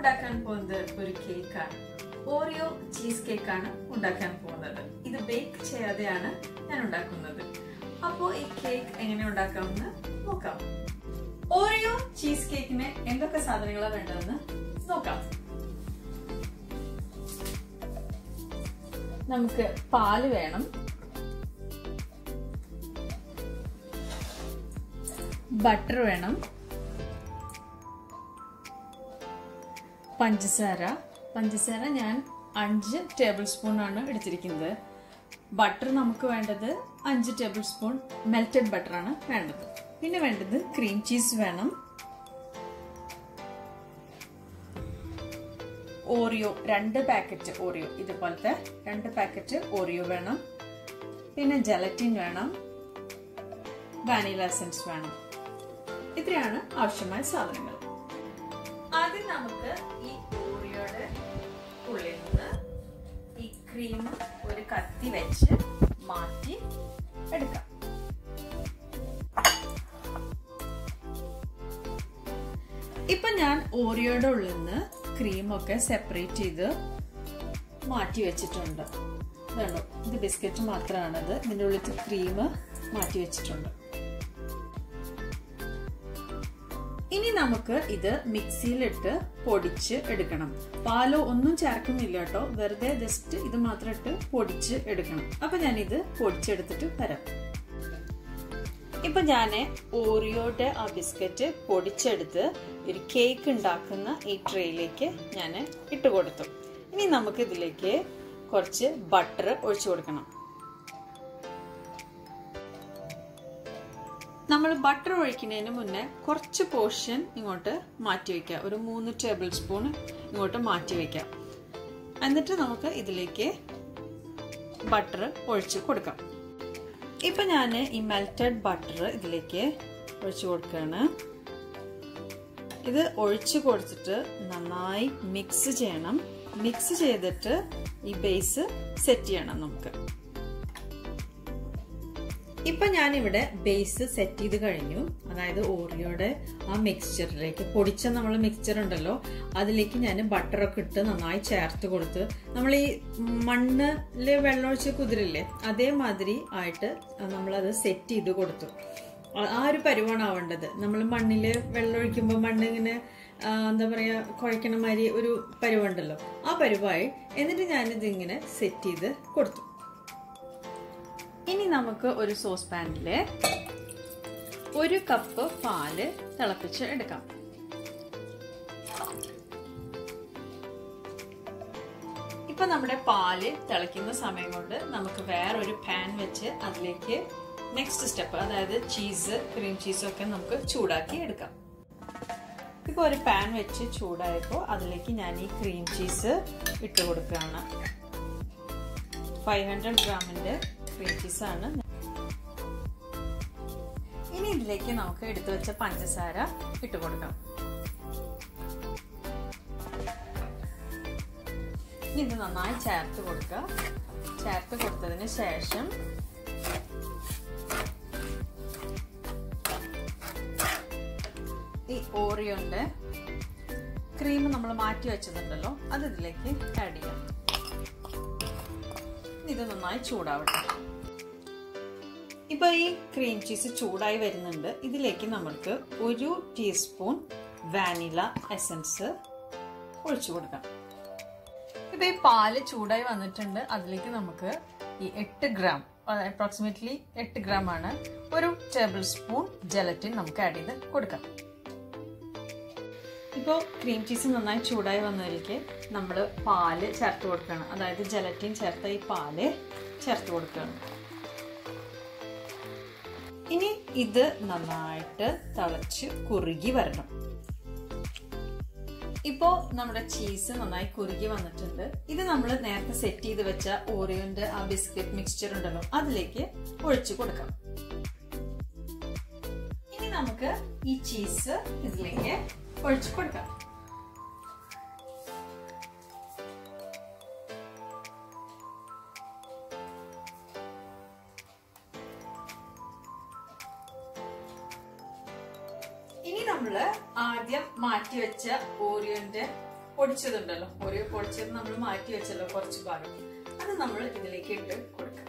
ഉണ്ടാക്കാൻ പോകുന്നത് ഒരു കേക്കാണ് ഓറിയോ ചീസ് കേക്കാണ് ഉണ്ടാക്കാൻ പോകുന്നത് ഇത് ബേക്ക് ചെയ്യാതെയാണ് ഞാൻ ഉണ്ടാക്കുന്നത് അപ്പോൾ ഈ കേക്ക് എങ്ങനെ ഉണ്ടാക്കാമെന്ന് നോക്കാം ഓറിയോ ചീസ് കേക്കിന് എന്തൊക്കെ സാധനങ്ങളാണ് വേണ്ടതെന്ന് നോക്കാം നമുക്ക് പാല് വേണം ബട്ടർ വേണം പഞ്ചസാര പഞ്ചസാര ഞാൻ അഞ്ച് ടേബിൾ സ്പൂൺ ആണ് എടുത്തിരിക്കുന്നത് ബട്ടർ നമുക്ക് വേണ്ടത് അഞ്ച് ടേബിൾ സ്പൂൺ മെൽറ്റഡ് ബട്ടർ ആണ് വേണ്ടത് പിന്നെ വേണ്ടത് ക്രീം ചീസ് വേണം ഓറിയോ രണ്ട് പാക്കറ്റ് ഓറിയോ ഇതുപോലത്തെ രണ്ട് പാക്കറ്റ് ഓറിയോ വേണം പിന്നെ ജലറ്റിൻ വേണം വാനില എസൻസ് വേണം ഇത്രയാണ് ആവശ്യമായ സാധനങ്ങൾ ആദ്യം നമുക്ക് ഈ ഓറിയോയുടെ ഉള്ളിൽ നിന്ന് ഈ ക്രീം ഒരു കത്തി വെച്ച് മാറ്റി എടുക്കാം ഇപ്പൊ ഞാൻ ഓറിയോയുടെ ഉള്ളിൽ നിന്ന് ക്രീമൊക്കെ സെപ്പറേറ്റ് ചെയ്ത് മാറ്റി വെച്ചിട്ടുണ്ട് ഇതാണോ ഇത് ബിസ്ക്കറ്റ് മാത്രമാണത് ഇതിൻ്റെ ഉള്ളിൽ ക്രീം മാറ്റി വെച്ചിട്ടുണ്ട് ഇനി നമുക്ക് ഇത് മിക്സിയിലിട്ട് പൊടിച്ച് എടുക്കണം പാലോ ഒന്നും ചേർക്കുന്നില്ല കേട്ടോ വെറുതെ ജസ്റ്റ് ഇത് മാത്രം ഇട്ട് പൊടിച്ച് എടുക്കണം അപ്പൊ ഞാനിത് പൊടിച്ചെടുത്തിട്ട് വരാം ഇപ്പൊ ഞാൻ ഓറിയോയുടെ ആ ബിസ്ക്കറ്റ് പൊടിച്ചെടുത്ത് ഒരു കേക്ക് ഉണ്ടാക്കുന്ന ഈ ട്രേയിലേക്ക് ഞാൻ ഇട്ട് കൊടുത്തു ഇനി നമുക്ക് ഇതിലേക്ക് കുറച്ച് ബട്ടർ ഒഴിച്ചു കൊടുക്കണം നമ്മൾ ബട്ടർ ഒഴിക്കുന്നതിന് മുന്നേ കുറച്ച് പോർഷൻ ഇങ്ങോട്ട് മാറ്റി വയ്ക്കുക ഒരു മൂന്ന് ടേബിൾ സ്പൂൺ ഇങ്ങോട്ട് മാറ്റി വയ്ക്കാം എന്നിട്ട് നമുക്ക് ഇതിലേക്ക് ബട്ടർ ഒഴിച്ച് കൊടുക്കാം ഇപ്പൊ ഞാൻ ഈ മെൽറ്റഡ് ബട്ടർ ഇതിലേക്ക് ഒഴിച്ചു കൊടുക്കുകയാണ് ഇത് ഒഴിച്ചു കൊടുത്തിട്ട് നന്നായി മിക്സ് ചെയ്യണം മിക്സ് ചെയ്തിട്ട് ഈ ബേസ് സെറ്റ് ചെയ്യണം നമുക്ക് ഇപ്പൊ ഞാനിവിടെ ബേസ് സെറ്റ് ചെയ്ത് കഴിഞ്ഞു അതായത് ഓറിയോയുടെ ആ മിക്സ്ചറിലേക്ക് പൊടിച്ച നമ്മൾ മിക്സ്ചർ ഉണ്ടല്ലോ അതിലേക്ക് ഞാൻ ബട്ടറൊക്കെ ഇട്ട് നന്നായി ചേർത്ത് കൊടുത്ത് നമ്മൾ ഈ മണ്ണില് വെള്ളമൊഴിച്ച് കുതിരില്ലേ അതേമാതിരി ആയിട്ട് നമ്മളത് സെറ്റ് ചെയ്ത് കൊടുത്തു ആ ഒരു പരുവാണ് ആവേണ്ടത് നമ്മൾ മണ്ണില് വെള്ളമൊഴിക്കുമ്പോൾ മണ്ണ് ഇങ്ങനെ എന്താ പറയാ കുഴക്കണ മാതിരി ഒരു പരുവുണ്ടല്ലോ ആ പരുവായി എന്നിട്ട് ഞാനിത് ഇങ്ങനെ സെറ്റ് ചെയ്ത് കൊടുത്തു ഇനി നമുക്ക് ഒരു സോസ് പാനില് ഒരു കപ്പ് പാല് തിളപ്പിച്ച് എടുക്കാം ഇപ്പൊ നമ്മുടെ പാല് തിളയ്ക്കുന്ന സമയം കൊണ്ട് നമുക്ക് വേറൊരു പാൻ വെച്ച് അതിലേക്ക് നെക്സ്റ്റ് സ്റ്റെപ്പ് അതായത് ചീസ് ക്രീം ചീസും ഒക്കെ നമുക്ക് ചൂടാക്കി എടുക്കാം ഇപ്പൊ ഒരു പാൻ വെച്ച് ചൂടായപ്പോൾ അതിലേക്ക് ഞാൻ ഈ ക്രീം ചീസ് ഇട്ട് കൊടുക്കുകയാണ് ഫൈവ് ഹൺഡ്രഡ് ഗ്രാമിന്റെ ക്രീം ചീസാണ് ഇനി ഇതിലേക്ക് നമുക്ക് എടുത്തു വെച്ച പഞ്ചസാര ഇട്ട് കൊടുക്കാം ഇനി ഇത് നന്നായി ചേർത്ത് കൊടുക്കുക ചേർത്ത് കൊടുത്തതിന് ശേഷം ഈ ഓറിയോന്റെ ക്രീം നമ്മൾ മാറ്റി വെച്ചതുണ്ടല്ലോ അത് ഇതിലേക്ക് ആഡ് ചെയ്യാം ഇത് നന്നായി ചൂടാവട്ടെ ഇപ്പൊ ഈ ക്രീം ചീസ് ചൂടായി വരുന്നുണ്ട് ഇതിലേക്ക് നമ്മൾക്ക് ഒരു ടീസ്പൂൺ വാനില എസൻസ് ഒഴിച്ചു കൊടുക്കാം ഇപ്പൊ ഈ പാല് ചൂടായി വന്നിട്ടുണ്ട് അതിലേക്ക് നമുക്ക് ഈ എട്ട് ഗ്രാം അപ്രോക്സിമേറ്റ്ലി എട്ട് ഗ്രാം ആണ് ഒരു ടേബിൾ സ്പൂൺ ജലറ്റിൻ നമുക്ക് ആഡ് ചെയ്ത് കൊടുക്കാം ഇപ്പോൾ ക്രീം ചീസ് നന്നായി ചൂടായി വന്നതിലേക്ക് നമ്മൾ പാല് ചേർത്ത് കൊടുക്കണം അതായത് ജലറ്റിൻ ചേർത്ത ഈ പാല് ചേർത്ത് കൊടുക്കണം ഇനി ഇത് നന്നായിട്ട് തിളച്ച് കുറുകി വരണം ഇപ്പോ നമ്മുടെ ചീസ് നന്നായി കുറുകി വന്നിട്ടുണ്ട് ഇത് നമ്മൾ നേരത്തെ സെറ്റ് ചെയ്ത് വെച്ച ഓറിയോന്റെ ആ ബിസ്ക്കറ്റ് മിക്സ്ചർ ഉണ്ടല്ലോ അതിലേക്ക് ഒഴിച്ചു കൊടുക്കാം ഇനി നമുക്ക് ഈ ചീസ് ഇതിലേക്ക് ഒഴിച്ചു കൊടുക്കാം ഇനി നമ്മള് ആദ്യം മാറ്റി വെച്ച ഓറിയോന്റെ പൊടിച്ചതുണ്ടല്ലോ ഒരു പൊടിച്ചത് നമ്മൾ മാറ്റി വെച്ചല്ലോ കുറച്ച് ഭാഗം അത് നമ്മൾ ഇതിലേക്ക് ഇട്ട് കൊടുക്കാം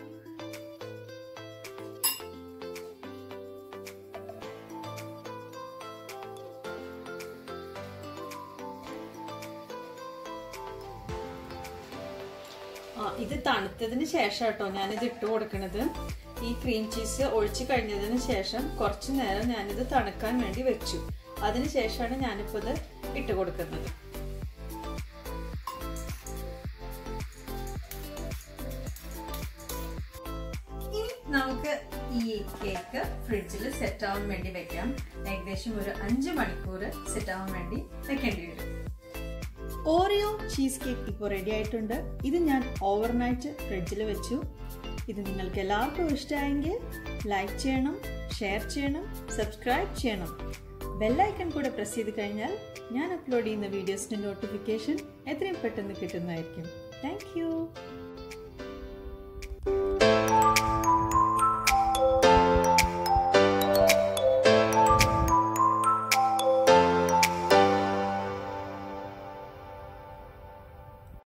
ആ ഇത് തണുത്തതിന് ശേഷം കേട്ടോ ഞാനിത് ഇട്ട് കൊടുക്കണത് ഈ ക്രീം ചീസ് ഒഴിച്ചു കഴിഞ്ഞതിന് ശേഷം കുറച്ചു നേരം ഞാനിത് തണുക്കാൻ വേണ്ടി വെച്ചു അതിന് ശേഷമാണ് ഞാനിപ്പോൾ ഇത് ഇട്ട് കൊടുക്കുന്നത് ഇനി നമുക്ക് ഈ കേക്ക് ഫ്രിഡ്ജിൽ സെറ്റ് ആവാൻ വേണ്ടി വെക്കാം ഏകദേശം ഒരു അഞ്ച് മണിക്കൂർ സെറ്റ് ആവാൻ വേണ്ടി വെക്കേണ്ടി വരും ഓറിയോ ചീസ് കേക്ക് ഇപ്പോൾ റെഡി ആയിട്ടുണ്ട് ഇത് ഞാൻ ഓവർനൈറ്റ് ഫ്രിഡ്ജിൽ വെച്ചു ഇത് നിങ്ങൾക്ക് എല്ലാവർക്കും ഇഷ്ടമായെങ്കിൽ ലൈക്ക് ചെയ്യണം ഷെയർ ചെയ്യണം സബ്സ്ക്രൈബ് ചെയ്യണം ബെല്ലൈക്കൺ കൂടെ പ്രസ് ചെയ്ത് കഴിഞ്ഞാൽ ഞാൻ അപ്ലോഡ് ചെയ്യുന്ന വീഡിയോസിൻ്റെ നോട്ടിഫിക്കേഷൻ എത്രയും പെട്ടെന്ന് കിട്ടുന്നതായിരിക്കും താങ്ക്